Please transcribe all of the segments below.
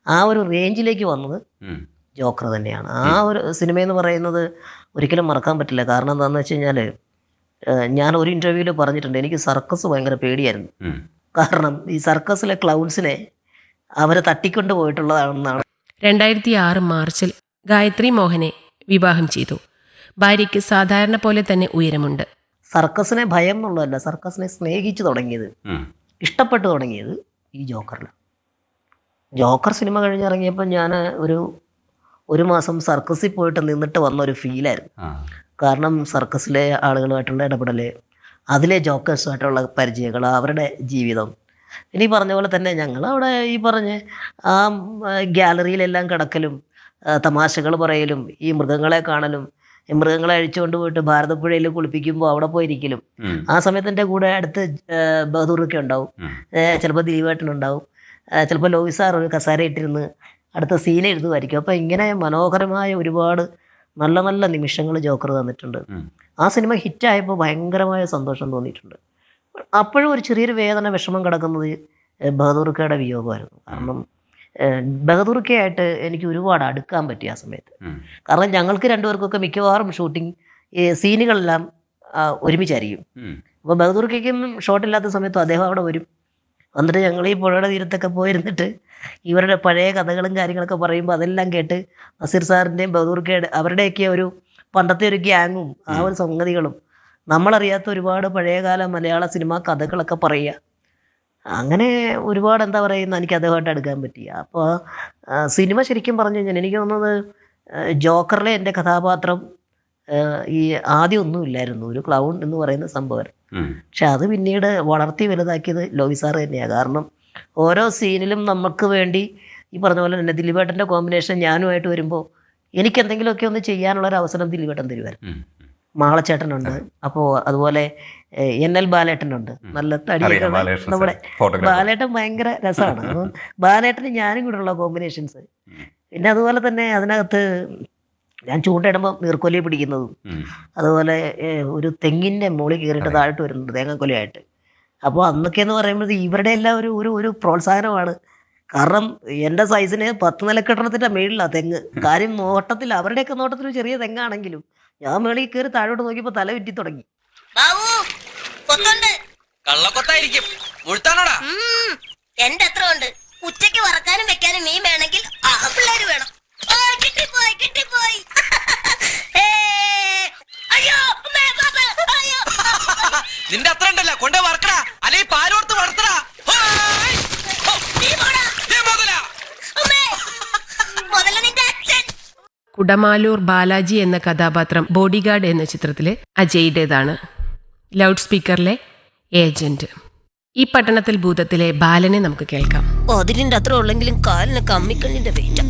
ആ ഒരു റേഞ്ചിലേക്ക് വന്നത് ഉം. ജോക്കർ തന്നെയാണ് ആ ഒരു സിനിമയെന്ന് പറയുന്നത് ഒരിക്കലും മറക്കാൻ പറ്റില്ല കാരണം എന്താണെന്ന് വെച്ച് കഴിഞ്ഞാൽ ഞാൻ ഒരു ഇൻ്റർവ്യൂവിൽ പറഞ്ഞിട്ടുണ്ട് എനിക്ക് സർക്കസ് ഭയങ്കര പേടിയായിരുന്നു ഉം. കാരണം ഈ സർക്കസിലെ ക്ലൗൺസിനെ അവരെ തട്ടിക്കൊണ്ട് പോയിട്ടുള്ളതാണെന്നാണ് രണ്ടായിരത്തി ആറ് മാർച്ചിൽ ഗായത്രി മോഹനെ വിവാഹം ചെയ്തു ഭാര്യയ്ക്ക് സാധാരണ പോലെ തന്നെ ഉയരമുണ്ട് സർക്കസിനെ ഭയം എന്നുള്ളതല്ല സർക്കസിനെ സ്നേഹിച്ചു തുടങ്ങിയത് ഉം. ഇഷ്ടപ്പെട്ടു തുടങ്ങിയത് ഈ ജോക്കറിൽ ജോക്കർ സിനിമ കഴിഞ്ഞിറങ്ങിയപ്പോൾ ഞാൻ ഒരു ഒരു മാസം സർക്കസിൽ പോയിട്ട് നിന്നിട്ട് വന്ന ഒരു ഫീലായിരുന്നു ആ. കാരണം സർക്കസിലെ ആളുകളുമായിട്ടുള്ള ഇടപെടൽ അതിലെ ജോക്കേഴ്സുമായിട്ടുള്ള പരിചയങ്ങൾ അവരുടെ ജീവിതം ഇനി പറഞ്ഞ പോലെ തന്നെ ഞങ്ങൾ അവിടെ ഈ പറഞ്ഞ ആ ഗ്യാലറിയിലെല്ലാം കിടക്കലും തമാശകൾ പറയലും ഈ മൃഗങ്ങളെ കാണലും ഈ മൃഗങ്ങളെ അഴിച്ചുകൊണ്ട് പോയിട്ട് ഭാരതപ്പുഴയിൽ കുളിപ്പിക്കുമ്പോൾ അവിടെ പോയിരിക്കലും ഉം. ആ സമയത്ത് എൻ്റെ കൂടെ അടുത്ത് ബഹദൂറൊക്കെ ഉണ്ടാവും ഉം. ചിലപ്പോൾ ദിലീപേട്ടനുണ്ടാവും ചിലപ്പോൾ ലോഹി സാർ ഒരു കസാര ഇട്ടിരുന്ന് അടുത്ത സീൻ എഴുതുമായിരിക്കും അപ്പോൾ ഇങ്ങനെ മനോഹരമായ ഒരുപാട് നല്ല നല്ല നിമിഷങ്ങൾ ജോക്കർ തന്നിട്ടുണ്ട് ഉം. ആ സിനിമ ഹിറ്റായപ്പോൾ ഭയങ്കരമായ സന്തോഷം തോന്നിയിട്ടുണ്ട് അപ്പോഴും ഒരു ചെറിയൊരു വേദന വിഷമം കിടക്കുന്നത് ഏഹ് ബഹദൂർക്കയുടെ വിയോഗമായിരുന്നു കാരണം ഏഹ് ബഹദൂർക്കയായിട്ട് എനിക്ക് ഒരുപാട് അടുക്കാൻ പറ്റി ആ സമയത്ത് ഉം. കാരണം ഞങ്ങൾക്ക് രണ്ടുപേർക്കൊക്കെ മിക്കവാറും ഷൂട്ടിംഗ് സീനുകളെല്ലാം ആ, ഒരുമിച്ചായിരിക്കും ഉം. അപ്പോൾ ബഹദൂർക്കും ഷോട്ടില്ലാത്ത സമയത്തും അദ്ദേഹം അവിടെ വരും എന്നിട്ട് ഞങ്ങൾ ഈ പുഴയുടെ തീരത്തൊക്കെ പോയിരുന്നിട്ട് ഇവരുടെ പഴയ കഥകളും കാര്യങ്ങളൊക്കെ പറയുമ്പോൾ അതെല്ലാം കേട്ട് നസീർ സാറിൻ്റെയും ബഹദൂർക്കയുടെ അവരുടെയൊക്കെ ഒരു പണ്ടത്തെ ഒരു ഗ്യാങ്ങും ആ ഒരു സംഗതികളും നമ്മളറിയാത്ത ഒരുപാട് പഴയകാല മലയാള സിനിമാ കഥകളൊക്കെ പറയുക അങ്ങനെ ഒരുപാട് എന്താ പറയുന്ന എനിക്ക് അദ്ദേഹമായിട്ട് എടുക്കാൻ പറ്റി അപ്പോൾ ആ, സിനിമ ശരിക്കും പറഞ്ഞു കഴിഞ്ഞാൽ എനിക്ക് തോന്നുന്നത് ആ, ജോക്കറിലെ എൻ്റെ കഥാപാത്രം ആ, ഈ ആദ്യം ഒന്നും ഇല്ലായിരുന്നു ഒരു ക്ലൗൺ എന്ന് പറയുന്ന സംഭവം ഉം. പക്ഷെ അത് പിന്നീട് വളർത്തി വലുതാക്കിയത് ലോബി സാറ് തന്നെയാണ് കാരണം ഓരോ സീനിലും നമുക്ക് വേണ്ടി ഈ പറഞ്ഞ പോലെ തന്നെ ദിലീപേട്ടൻ്റെ കോമ്പിനേഷൻ ഞാനുമായിട്ട് വരുമ്പോൾ എനിക്ക് എന്തെങ്കിലുമൊക്കെ ഒന്ന് ചെയ്യാനുള്ള ഒരു അവസരം ദിലീപേട്ടൻ തരുമായിരുന്നു ഉം. മാളച്ചേട്ടനുണ്ട് അപ്പോൾ അതുപോലെ ഏഹ്, എൻ എൽ ബാലേട്ടനുണ്ട് നല്ല തടിയൊക്കെ അറിയാം, ഉള്ള ബാലകൃഷ്ണൻ നമ്മുടെ സാർ, ഫോട്ടോഗ്രാഫർ. ബാലേട്ടൻ ഭയങ്കര രസമാണ് അപ്പം ബാലേട്ടന് ഞാനും കൂടെ ഉള്ള കോമ്പിനേഷൻസ് പിന്നെ അതുപോലെ തന്നെ അതിനകത്ത് ഞാൻ ചൂണ്ടയിടുമ്പോൾ നീർക്കൊലി പിടിക്കുന്നതും ഉം. അതുപോലെ ഏഹ്, ഒരു തെങ്ങിൻ്റെ മുകളിൽ കയറിയിട്ട് താഴോട്ട് വരുന്നുണ്ട് തേങ്ങാക്കൊലയായിട്ട് അപ്പോൾ അന്നൊക്കെ എന്ന് പറയുമ്പോൾ ഇവരുടെ എല്ലാം ഒരു ഒരു ഒരു പ്രോത്സാഹനമാണ് കാരണം എൻ്റെ സൈസിന് പത്ത് നിലക്കെട്ടണത്തിൻ്റെ മേളിലാണ് തെങ്ങ് കാര്യം നോട്ടത്തിൽ അവരുടെയൊക്കെ നോട്ടത്തിൽ ഒരു ചെറിയ തെങ്ങാണെങ്കിലും ഞാൻ മേളിൽ കയറി താഴോട്ട് നോക്കിയപ്പോൾ തല ചുറ്റി തുടങ്ങി ബാബു കൊത്തുണ്ട് കള്ളക്കൊത്തായിരിക്കും മുഴുത്താണോടാ ഉം, എന്റെ എത്ര ഉണ്ട് ഉച്ചയ്ക്ക് വറക്കാനും വെക്കാനും മീൻ വേണമെങ്കിൽ ആ പിള്ളേര് വേണം ആ, കിട്ടിപ്പോയി കിട്ടിപ്പോയി ഏ, അയ്യോ അമ്മേ, ബാബേ, അയ്യോ നിന്റെ അത്ര ഉണ്ടല്ല കൊണ്ടേ വറക്കടാ അല്ലെ പാലോർത്ത് വളർത്തടാ ഹായ്! ഹോ, നീ പോടാ ദേ മുതലാ. അമ്മേ മുതല നിന്റെ അച്ഛൻ കുടമാലൂർ ബാലാജി എന്ന കഥാപാത്രം ബോഡിഗാർഡ് എന്ന ചിത്രത്തിലെ അജയ്യുടേതാണ് ലൗഡ് സ്പീക്കറിലെ ഏജന്റ് ഈ പട്ടണത്തിൽ ഭൂതത്തിലെ ബാലനെ നമുക്ക് കേൾക്കാം അതിരിന്റെ അത്ര ഉള്ളെങ്കിലും കാലിന് കമ്മിക്കണ്ണിന്റെ വെയിറ്റ്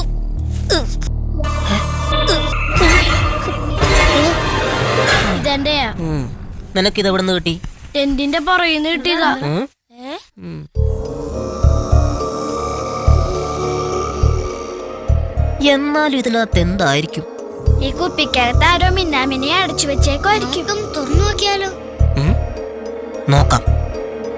ഇതെന്റെയാ നിനക്കിത് എവിടെ നിന്ന് കിട്ടി ടെന്റിന്റെ പുറകിന്ന് കിട്ടിയതാ എന്നാലും ഇതിനകത്ത് എന്തായിരിക്കും ഈ കുപ്പിക്കകത്ത് ആരോ മിന്നാമിനെ അടച്ചു വെച്ചേക്കുമായിരിക്കും തുറന്നു നോക്കിയാലോ നോക്കാം